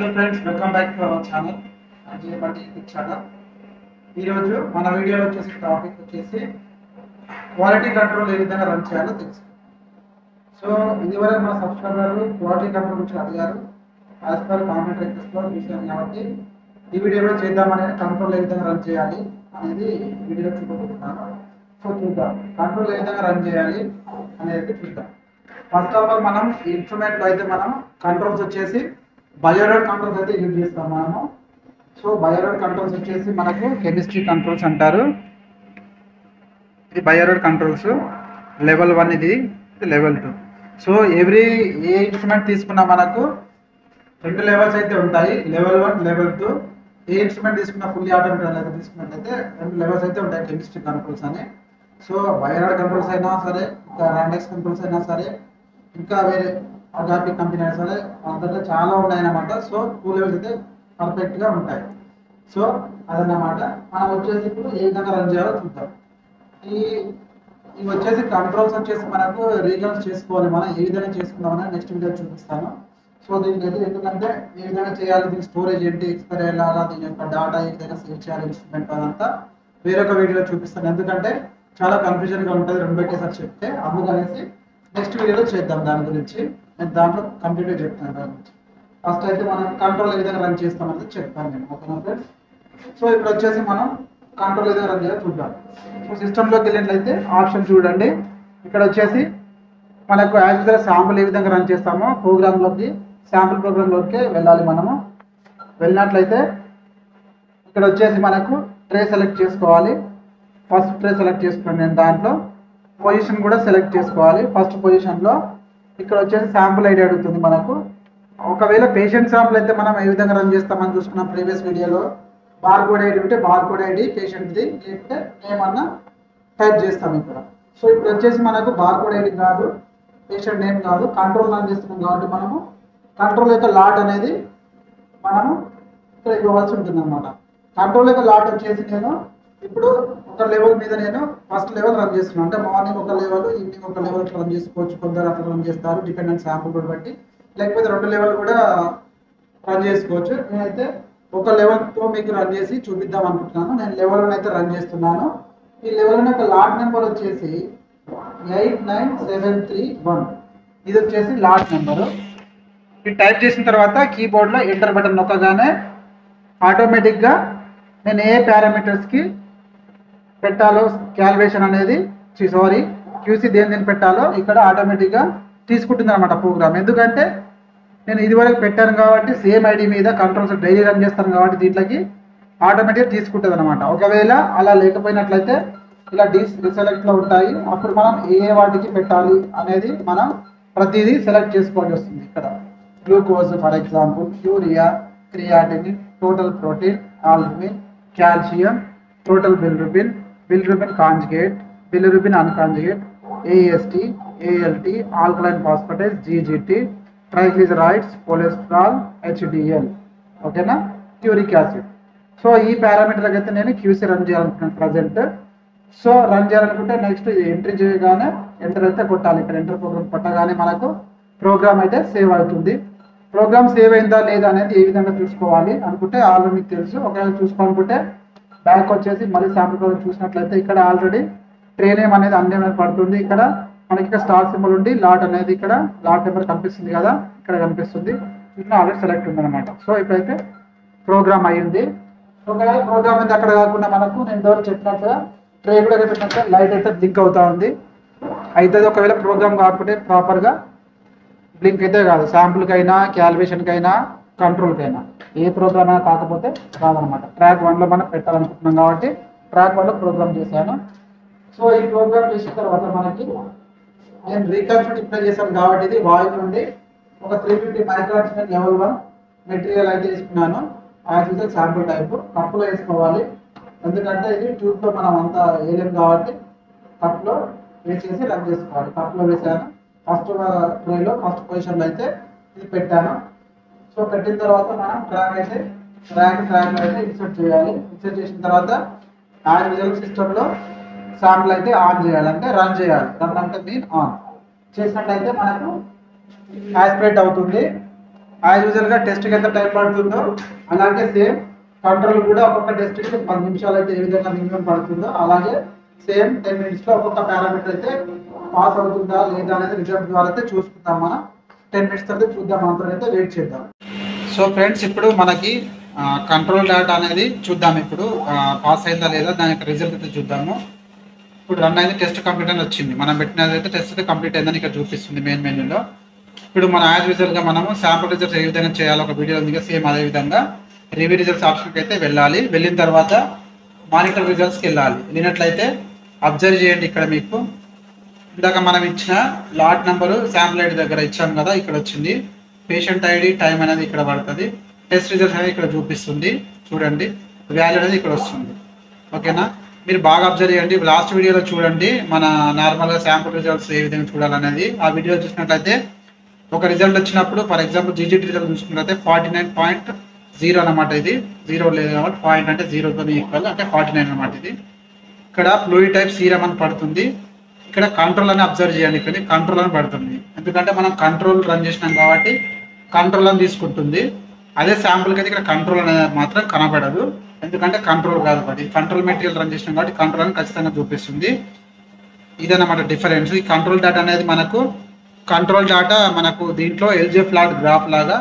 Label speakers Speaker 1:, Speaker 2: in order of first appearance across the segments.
Speaker 1: hello friends welcome back to our channel Ajayapati YouTube channel ఈరోజు మన వీడియోలో వచ్చేసి టాపిక్ వచ్చేసి క్వాలిటీ కంట్రోల్ ఏ విధంగా రన్ చేయాలో తెలుసు సో ఇదివరకు మన సబ్స్క్రైబర్ క్వాలిటీ కంట్రోల్ గురించి అడిగారు యాజ్ పర్ కామెంట్ రిక్వెస్ట్లో చూశాను కాబట్టి ఈ వీడియోలో చేద్దామని కంట్రోల్ ఏ విధంగా రన్ చేయాలి అనేది వీడియోలో చూపబోతున్నాను సో చూద్దాం కంట్రోల్ ఏ విధంగా రన్ చేయాలి అనేది చూద్దాం ఫస్ట్ ఆఫ్ ఆల్ మనం ఇన్స్ట్రుమెంట్ లో అయితే మనం కంట్రోల్స్ వచ్చేసి బయోడర్ కంట్రోల్స్ అయితే యూజ్ చేస్తాం మనము సో బయోడర్ కంట్రోల్స్ వచ్చేసి మనకు కెమిస్ట్రీ కంట్రోల్స్ అంటారు ఇది బయోడర్ కంట్రోల్స్ లెవెల్ వన్ ఇది level two so every a instrument తీసుకున్నా మనకు రెండు లెవెల్స్ అయితే ఉంటాయి level one level two a instrument తీసుకున్నా ఫుల్లీ ఆటోమేటిక్ తీసుకున్నట్లయితే రెండు లెవెల్స్ అయితే ఉంటాయి కెమిస్ట్రీ కంట్రోల్స్ అని సో వైరాడ్ కంట్రోల్స్ అయినా సరే ఇంకా ర్యాండెక్స్ కంట్రోల్స్ అయినా సరే ఇంకా వేరే అగాపి కంపెనీ అయినా సరే అందులో చాలా ఉన్నాయన్నమాట సో టూ లెవెల్స్ అయితే పర్ఫెక్ట్గా ఉంటాయి సో అదన్నమాట మనం వచ్చేసి ఇప్పుడు ఏ విధంగా రన్ చేయాలో చూద్దాం ఈ ఇవి వచ్చేసి కంట్రోల్స్ వచ్చేసి మనకు రీకన్స్ చేసుకోవాలి మనం ఏ విధంగా చేసుకుందామని నెక్స్ట్ వీడియో చూపిస్తాను సో దీనికి అయితే ఎందుకంటే ఏ విధంగా చేయాలి దీని స్టోరేజ్ ఏంటి ఎక్స్పైర్ అయ్యేలాగా దీని యొక్క డేటా ఏ విధంగా సేవ్ చేయాలి ఇన్స్ట్రుమెంట్ అదంతా వేరొక వీడియోలో చూపిస్తాను ఎందుకంటే చాలా కన్ఫ్యూజన్గా ఉంటుంది రెండు పెట్టేసారి చెప్తే అందుకనేసి నెక్స్ట్ వీడియోలో చేద్దాం దాని గురించి నేను దాంట్లో కంప్లీట్గా చెప్తాను దాని గురించి ఫస్ట్ అయితే మనం కంట్రోల్ ఏ విధంగా రన్ చేస్తామనేది చెప్తాను నేను ఓకేనా ఫ్రెండ్స్ సో ఇప్పుడు వచ్చేసి మనం కంట్రోల్ ఏ విధంగా రన్ చేయాలో చూద్దాం సో సిస్టంలోకి వెళ్ళినట్లయితే ఆప్షన్ చూడండి ఇక్కడ వచ్చేసి మనకు యాజ్ యూజర్ శాంపుల్ ఏ విధంగా రన్ చేస్తామో ప్రోగ్రామ్లోకి శాంపుల్ ప్రోగ్రామ్లోకి వెళ్ళాలి మనము వెళ్ళినట్లయితే ఇక్కడ వచ్చేసి మనకు ట్రే సెలెక్ట్ చేసుకోవాలి ఫస్ట్ ట్రే సెలెక్ట్ చేసుకోండి నేను దాంట్లో పొజిషన్ కూడా సెలెక్ట్ చేసుకోవాలి ఫస్ట్ పొజిషన్లో ఇక్కడ వచ్చేసి శాంపుల్ ఐడి అడుగుతుంది మనకు ఒకవేళ పేషెంట్ శాంపుల్ అయితే మనం ఏ విధంగా రన్ చేస్తామని చూసుకున్నాం ప్రీవియస్ వీడియోలో బార్ కోడ్ ఐడి ఉంటే బార్ కోడ్ ఐడి పేషెంట్ది లేకపోతే ఏమన్నా టైప్ చేస్తాం ఇక్కడ సో ఇప్పుడు వచ్చేసి మనకు బార్ కోడ్ ఐడి కాదు పేషెంట్ నేమ్ కాదు కంట్రోల్ రన్ చేస్తున్నాం కాబట్టి మనము కంట్రోల్ యొక్క లాట్ అనేది మనము ఇక్కడ ఇవ్వవలసి ఉంటుంది అనమాట కంట్రోల్ యొక్క లాట్ వచ్చేసి నేను ఇప్పుడు ఒక లెవెల్ మీద నేను ఫస్ట్ లెవెల్ రన్ చేస్తున్నాను అంటే మార్నింగ్ ఒక లెవెల్ ఈవినింగ్ ఒక లెవెల్ రన్ చేసుకోవచ్చు కొందరు అట్లా రన్ చేస్తారు డిపెండెంట్ శాంపుల్ కూడా బట్టి లేకపోతే రెండు లెవెల్ కూడా రన్ చేసుకోవచ్చు నేనైతే ఒక లెవెల్తో మీకు రన్ చేసి చూపిద్దాం అనుకుంటున్నాను నేను లెవెల్ అయితే రన్ చేస్తున్నాను ఈ లెవెల్ యొక్క లాట్ నెంబర్ వచ్చేసి eight nine seven three one ఇది వచ్చేసి లాట్ నెంబరు ఇది టైప్ చేసిన తర్వాత కీబోర్డ్లో ఎంటర్ బటన్ నొక్కగానే ఆటోమేటిక్గా నేను ఏ పారామీటర్స్కి పెట్టాలో క్యాలిబ్రేషన్ అనేది సారీ క్యూసీ దేని దేని పెట్టాలో ఇక్కడ ఆటోమేటిక్గా తీసుకుంటుంది అనమాట ప్రోగ్రామ్ ఎందుకంటే నేను ఇదివరకు పెట్టాను కాబట్టి సేమ్ ఐడి మీద కంట్రోల్స్ డైలీ రన్ చేస్తాను కాబట్టి దీంట్లోకి ఆటోమేటిక్గా తీసుకుంటుంది అనమాట ఒకవేళ అలా లేకపోయినట్లయితే ఇలా డీ డిసెలెక్ట్లో ఉంటాయి అప్పుడు మనం ఏ ఏ వాటికి పెట్టాలి అనేది మనం ప్రతిదీ సెలెక్ట్ చేసుకోవాల్సి వస్తుంది ఇక్కడ glucose for example urea creatine total protein albumin calcium total bilirubin bilirubin conjugate bilirubin unconjugate AST ALT alkaline phosphatase GGT triglycerides cholesterol HDL ఓకేనా క్యూరిక్ యాసిడ్ సో ఈ పారామీటర్కి అయితే నేను క్యూసీ రన్ చేయాలనుకుంటున్నాను ప్రజెంట్ సో రన్ చేయాలనుకుంటే next entry చేయగానే enter అయితే కొట్టాలి ఇక్కడ ఎంటర్ ప్రోగ్రామ్ కొట్టగానే మనకు ప్రోగ్రామ్ అయితే సేవ్ అవుతుంది ప్రోగ్రామ్ సేవ్ అయిందా లేదా అనేది ఏ విధంగా చూసుకోవాలి అనుకుంటే ఆల్రెడీ మీకు తెలుసు ఒకవేళ చూసుకోవాలనుకుంటే బ్యాక్ వచ్చేసి మళ్ళీ శాంపుల్ ప్రోగ్రామ్ చూసినట్లయితే ఇక్కడ ఆల్రెడీ ట్రైన్ నేమ్ అనేది అన్ని అనేది పడుతుంది ఇక్కడ మనకి ఇక్కడ స్టార్ సింబల్ ఉండి లాట్ అనేది ఇక్కడ లాట్ నెంబర్ కనిపిస్తుంది కదా ఇక్కడ కనిపిస్తుంది ఇక్కడ ఆల్రెడీ సెలెక్ట్ ఉంది అనమాట సో ఇప్పుడైతే ప్రోగ్రామ్ అయ్యింది ఒకవేళ ప్రోగ్రామ్ అయితే అక్కడ కాకుండా మనకు నేను ఇంతవరకు చెప్పినట్టుగా ట్రే కూడా చెప్పినట్టుగా లైట్ అయితే బ్లింక్ అవుతా ఉంది అయితే ఒకవేళ ప్రోగ్రామ్ కాకపోతే ప్రాపర్గా బ్లింక్ అయితే కాదు శాంపుల్కైనా క్యాలిబ్రేషన్కైనా కంట్రోల్కైనా ఏ ప్రోగ్రామ్ అయినా కాకపోతే కాదనమాట ట్రాక్ వన్లో మనం పెట్టాలనుకుంటున్నాం కాబట్టి ట్రాక్ వన్లో ప్రోగ్రామ్ చేశాను సో ఈ ప్రోగ్రామ్ చేసిన తర్వాత మనకి నేను రీకన్స్ట్రక్ట్ ఇప్పుడే చేశాను కాబట్టి ఇది వాయిల్ నుండి ఒక three fifty microns level one material అయితే తీసుకున్నాను యాజ్ యూజువల్ శాంపుల్ టైప్ కప్పులో వేసుకోవాలి ఎందుకంటే ఇది ట్యూబ్లో మనం అంతా వేయలేం కాబట్టి కప్లో వేసేసి రన్ చేసుకోవాలి కప్లో వేసాను ఫస్ట్ ట్రైలో ఫస్ట్ పొజిషన్లో అయితే ఇది పెట్టాను సో పెట్టిన తర్వాత మనం ట్రాక్ అయితే ట్రాక్ ట్రాక్ అయితే ఇన్సర్ట్ చేయాలి ఇన్సర్ట్ చేసిన తర్వాత యాజ్ యూజువల్ సిస్టంలో శాంపుల్ అయితే ఆన్ చేయాలి అంటే రన్ చేయాలి రన్ అంటే మీన్ ఆన్ చేసినట్టయితే మనకు యాస్పిరేట్ అవుతుంది యాజ్ యూజువల్ గా టెస్ట్ కి ఎంత టైం పడుతుందో అలాగే సేమ్ కంట్రోల్ కూడా ఒక్కొక్క టెస్ట్ కి పది నిమిషాలు అయితే ఏ విధంగా మినిమం పడుతుందో అలాగే సేమ్ టెన్ మినిట్స్ లో ఒక్కొక్క పారామీటర్ అయితే పాస్ అవుతుందా లేదా అనేది రిజల్ట్ ద్వారా అయితే చూసుకుందాం మనం టెన్ మినిట్స్ తర్వాత చూద్దాం మనతో అయితే వెయిట్ చేద్దాం సో ఫ్రెండ్స్ ఇప్పుడు మనకి కంట్రోల్ డేటా అనేది చూద్దాం ఇప్పుడు పాస్ అయిందా లేదా దాని యొక్క రిజల్ట్ అయితే చూద్దాము ఇప్పుడు రన్ అయితే టెస్ట్ కంప్లీట్ అని వచ్చింది మనం పెట్టినది అయితే టెస్ట్ అయితే కంప్లీట్ అయిందని ఇక్కడ చూపిస్తుంది మెయిన్ మెన్యూలో ఇప్పుడు మన యాజ్ యూజువల్ గా మనము శాంపుల్ రిజల్ట్స్ ఏ విధంగా చేయాలో ఒక వీడియో ఉంది సేమ్ అదే విధంగా రివ్యూ రిజల్ట్స్ ఆప్షన్కి అయితే వెళ్ళాలి వెళ్ళిన తర్వాత మానిటర్ రిజల్ట్స్కి వెళ్ళాలి వెళ్ళినట్లయితే అబ్జర్వ్ చేయండి ఇక్కడ మీకు ఇందాక మనం ఇచ్చిన లాట్ నెంబరు శాంపుల్ ఐడి దగ్గర ఇచ్చాం కదా ఇక్కడ వచ్చింది పేషెంట్ ఐడి టైం అనేది ఇక్కడ పడుతుంది టెస్ట్ రిజల్ట్స్ అనేది ఇక్కడ చూపిస్తుంది చూడండి వాల్యూ అనేది ఇక్కడ వస్తుంది ఓకేనా మీరు బాగా అబ్జర్వ్ చేయండి లాస్ట్ వీడియోలో చూడండి మన నార్మల్గా శాంపుల్ రిజల్ట్స్ ఏ విధంగా చూడాలనేది ఆ వీడియో చూసినట్లయితే ఒక రిజల్ట్ వచ్చినప్పుడు ఫర్ ఎగ్జాంపుల్ జీజీటీ రిజల్ట్ చూసుకున్నట్లయితే ఫార్టీ నైన్ పాయింట్ జీరో అనమాట ఇది జీరో లేదు కాబట్టి పాయింట్ అంటే జీరోతో ఈక్వల్ అంటే ఫార్టీ నైన్ అనమాట ఇది ఇక్కడ ఫ్లూయిడ్ టైప్ సీరం అని పడుతుంది ఇక్కడ కంట్రోల్ అని అబ్జర్వ్ చేయండి ఇక్కడ కంట్రోల్ అని పడుతుంది ఎందుకంటే మనం కంట్రోల్ రన్ చేసినాం కాబట్టి కంట్రోల్ అని తీసుకుంటుంది అదే శాంపుల్కి అయితే ఇక్కడ కంట్రోల్ అనేది మాత్రం కనబడదు ఎందుకంటే కంట్రోల్ కాదు అది కంట్రోల్ మెటీరియల్ రన్ చేసినాం కాబట్టి కంట్రోల్ అని ఖచ్చితంగా చూపిస్తుంది ఇదన్నమాట డిఫరెన్స్ ఈ కంట్రోల్ డేటా అనేది మనకు కంట్రోల్ డేటా మనకు దీంట్లో ఎల్జే ఫ్లాట్ గ్రాఫ్ లాగా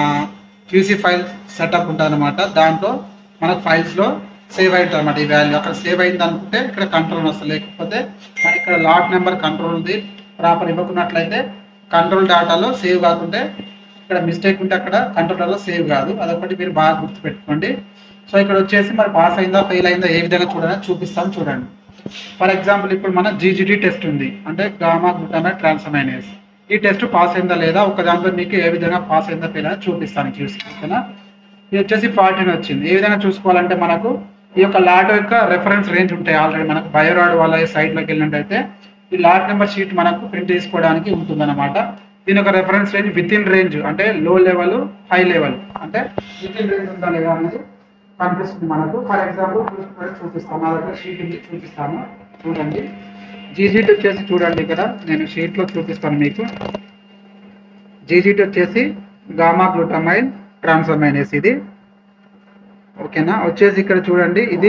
Speaker 1: క్యూసీ ఫైల్ సెటప్ ఉంటుంది అనమాట దాంట్లో మనకు ఫైల్స్లో సేవ్ అవుతుంది అనమాట ఈ వాల్యూ అక్కడ సేవ్ అయింది అనుకుంటే ఇక్కడ కంట్రోల్ వస్తుంది లేకపోతే మనకి ఇక్కడ లాట్ నెంబర్ కంట్రోల్ ఉంది ప్రాపర్ ఇవ్వకున్నట్లయితే కంట్రోల్ డేటాలో సేవ్ కాకుంటే ఇక్కడ మిస్టేక్ ఉంటే అక్కడ కంట్రోల్ డేటాలో సేవ్ కాదు అదొకటి మీరు బాగా గుర్తుపెట్టుకోండి సో ఇక్కడ వచ్చేసి మరి పాస్ అయిందా ఫెయిల్ అయిందా ఏ విధంగా చూడాలని చూపిస్తాను చూడండి ఫర్ ఎగ్జాంపుల్ ఇప్పుడు మన జీజీటీ టెస్ట్ ఉంది అంటే గామా గ్లూటామైన్ ట్రాన్స్మైనేస్ ఈ టెస్ట్ పాస్ అయిందా లేదా ఒక దాంట్లో మీకు ఏ విధంగా పాస్ అయిందా ఫెయిల్ అని చూపిస్తాను చూసి ఓకేనా ఇది వచ్చేసి ఫార్టీన్ వచ్చింది ఏ విధంగా చూసుకోవాలంటే మనకు ఈ యొక్క లాట్ యొక్క రెఫరెన్స్ రేంజ్ ఉంటాయి ఆల్రెడీ మనకు బయోరాడ్ వాళ్ళ సైట్లోకి వెళ్ళినట్టయితే ఈ లాట్ నెంబర్ షీట్ మనకు ప్రింట్ తీసుకోవడానికి ఉంటుందన్నమాట దీని యొక్క reference range within range అంటే లో లెవెల్ హై లెవెల్ అంటే విత్ ఇన్ రేంజ్ ఉందా లేదా అనేది కనిపిస్తుంది మనకు ఫర్ ఎగ్జాంపుల్ చూసుకుంటే చూపిస్తాను నా దగ్గర షీట్ ఉంది చూపిస్తాను చూడండి జీజీటీ వచ్చేసి చూడండి ఇక్కడ నేను షీట్లో చూపిస్తాను మీకు జీజీటీ వచ్చేసి గామా గ్లూటమైన్ ట్రాన్స్అమైనేస్ ఇది ఓకేనా వచ్చేసి ఇక్కడ చూడండి ఇది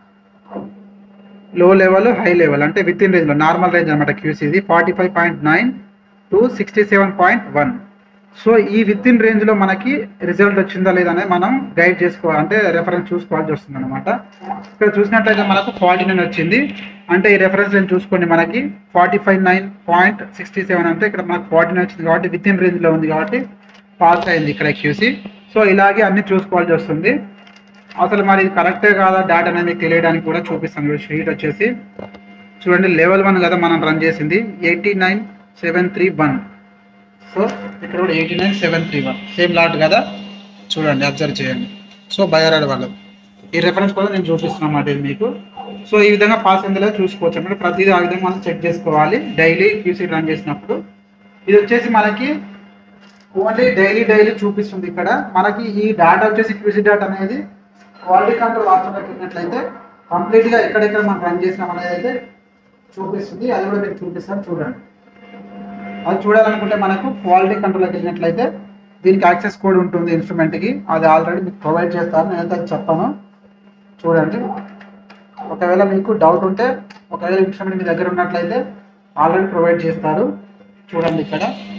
Speaker 1: లో లెవెల్ హై లెవెల్ అంటే విత్ ఇన్ రేంజ్లో నార్మల్ రేంజ్ అనమాట క్యూసీ ఇది forty five point nine to sixty seven point one so ఈ విత్ ఇన్ రేంజ్లో మనకి రిజల్ట్ వచ్చిందా లేదా అనేది మనం గైడ్ చేసుకోవాలి అంటే రెఫరెన్స్ చూసుకోవాల్సి వస్తుంది అనమాట ఇక్కడ చూసినట్లయితే మనకు ఫార్టీ నైన్ వచ్చింది అంటే ఈ రెఫరెన్స్ రేంజ్ చూసుకోండి మనకి forty five nine point sixty seven అంటే ఇక్కడ మనకు ఫార్టీ నైన్ వచ్చింది కాబట్టి విత్ ఇన్ రేంజ్లో ఉంది కాబట్టి పాస్ అయింది ఇక్కడ క్యూసీ సో ఇలాగే అన్ని చూసుకోవాల్సి వస్తుంది అసలు మరి ఇది కరెక్టే కాదా డేటా అనేది మీకు తెలియడానికి కూడా చూపిస్తాను షీట్ వచ్చేసి చూడండి లెవెల్ వన్ కదా మనం రన్ చేసింది eighty nine seven three one so ఇక్కడ కూడా eighty nine seven three one same lot కదా చూడండి అబ్జర్వ్ చేయండి సో బయోరాడ్ వాళ్ళు ఈ రెఫరెన్స్ కూడా నేను చూపిస్తున్నాను అన్నమాట ఇది మీకు సో ఈ విధంగా పాస్ అయిందో లేదో చూసుకోవచ్చు అంటే ప్రతిదీ ఆ విధంగా మనం చెక్ చేసుకోవాలి డైలీ క్యూసీ రన్ చేసినప్పుడు ఇది వచ్చేసి మనకి ఓన్లీ డైలీ డైలీ చూపిస్తుంది ఇక్కడ మనకి ఈ డేటా వచ్చేసి క్యూసీ డేటా అనేది క్వాలిటీ కంట్రోల్ ఆప్షన్లోకి వెళ్ళినట్లయితే కంప్లీట్గా ఎక్కడెక్కడ మనం రన్ చేసినాం అనేది అయితే చూపిస్తుంది అది కూడా మీకు చూపిస్తాను చూడండి అది చూడాలనుకుంటే మనకు క్వాలిటీ కంట్రోల్కి వెళ్ళినట్లయితే దీనికి యాక్సెస్ కోడ్ ఉంటుంది ఇన్స్ట్రుమెంట్కి అది ఆల్రెడీ మీకు ప్రొవైడ్ చేస్తాను నేనైతే అది చెప్పాను చూడండి ఒకవేళ మీకు డౌట్ ఉంటే ఒకవేళ ఇన్స్ట్రుమెంట్ మీ దగ్గర ఉన్నట్లయితే ఆల్రెడీ ప్రొవైడ్ చేస్తారు చూడండి ఇక్కడ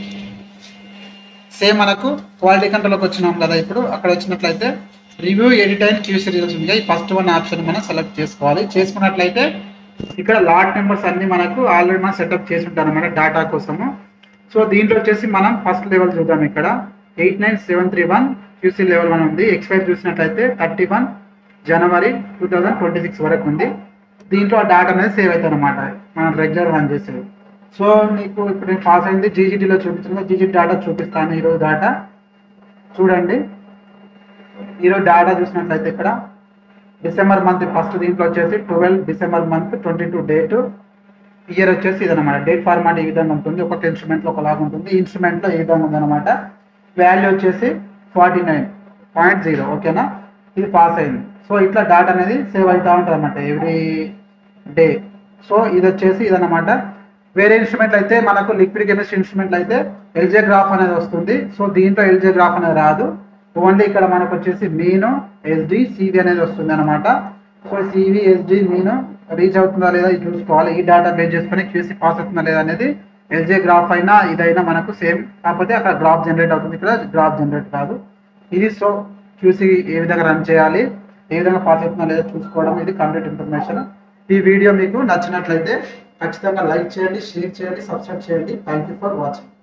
Speaker 1: సేమ్ మనకు క్వాలిటీ కంట్రోల్కి వచ్చినాం కదా ఇప్పుడు అక్కడ వచ్చినట్లయితే review edit and QC results ఉంది ఈ ఫస్ట్ వన్ ఆప్షన్ మనం సెలెక్ట్ చేసుకోవాలి చేసుకున్నట్లయితే ఇక్కడ లాట్ నెంబర్స్ అన్ని మనకు ఆల్రెడీ మనం సెటప్ చేసి ఉంటాం అనమాట డేటా కోసము సో దీంట్లో వచ్చేసి మనం ఫస్ట్ లెవెల్ చూద్దాం ఇక్కడ eight nine seven three one QC level one ఉంది ఎక్స్పైర్ చూసినట్లయితే థర్టీ వన్ జనవరి టూ థౌజండ్ ట్వంటీ సిక్స్ వరకు ఉంది దీంట్లో ఆ డేటా అనేది సేవ్ అవుతుంది అనమాట మనం రెగ్యులర్ రన్ చేసేది సో మీకు ఇప్పుడు నేను పాస్ అయింది జీజీటీలో చూపిస్తున్నాను జీజీటీ డేటా చూపిస్తాను ఈరోజు డేటా చూడండి ఈరోజు డేటా చూసినట్లయితే ఇక్కడ డిసెంబర్ మంత్ ఫస్ట్ దీంట్లో వచ్చేసి twelve December month twenty two date year వచ్చేసి ఇదనమాట డేట్ ఫార్మాట్ ఈ విధంగా ఉంటుంది ఒక్కొక్క ఇన్స్ట్రుమెంట్లో ఒకలాగా ఉంటుంది ఈ ఇన్స్ట్రుమెంట్లో ఈ విధంగా ఉందన్నమాట వాల్యూ వచ్చేసి ఫార్టీ నైన్ పాయింట్ జీరో ఓకేనా ఇది పాస్ అయింది సో ఇట్లా డాటా అనేది సేవ్ అవుతూ ఉంటుంది అనమాట ఎవ్రీ డే సో ఇది వచ్చేసి ఇదన్నమాట వేరే ఇన్స్ట్రుమెంట్లు అయితే మనకు లిక్విడ్ కెమిస్ట్రీ ఇన్స్ట్రుమెంట్లు అయితే ఎల్జే గ్రాఫ్ అనేది వస్తుంది సో దీంట్లో ఎల్జే గ్రాఫ్ అనేది రాదు ఓన్లీ ఇక్కడ మనకు వచ్చేసి మీను ఎస్డి సివి అనేది వస్తుంది అనమాట so CV SD mean reach అవుతుందా లేదా ఇది చూసుకోవాలి ఈ డేటా బేస్ చేసుకొని క్యూసీ పాస్ అవుతుందా లేదా అనేది ఎల్జే గ్రాఫ్ అయినా ఇదైనా మనకు సేమ్ కాకపోతే అక్కడ గ్రాఫ్ జనరేట్ అవుతుంది ఇక్కడ గ్రాఫ్ జనరేట్ కాదు ఇది సో క్యూసీ ఏ విధంగా రన్ చేయాలి ఏ విధంగా పాస్ అవుతుందా లేదా చూసుకోవడం ఇది కంప్లీట్ ఇన్ఫర్మేషన్ ఈ వీడియో మీకు నచ్చినట్లయితే ఖచ్చితంగా లైక్ చేయండి షేర్ చేయండి సబ్స్క్రైబ్ చేయండి థ్యాంక్ యూ ఫర్ వాచింగ్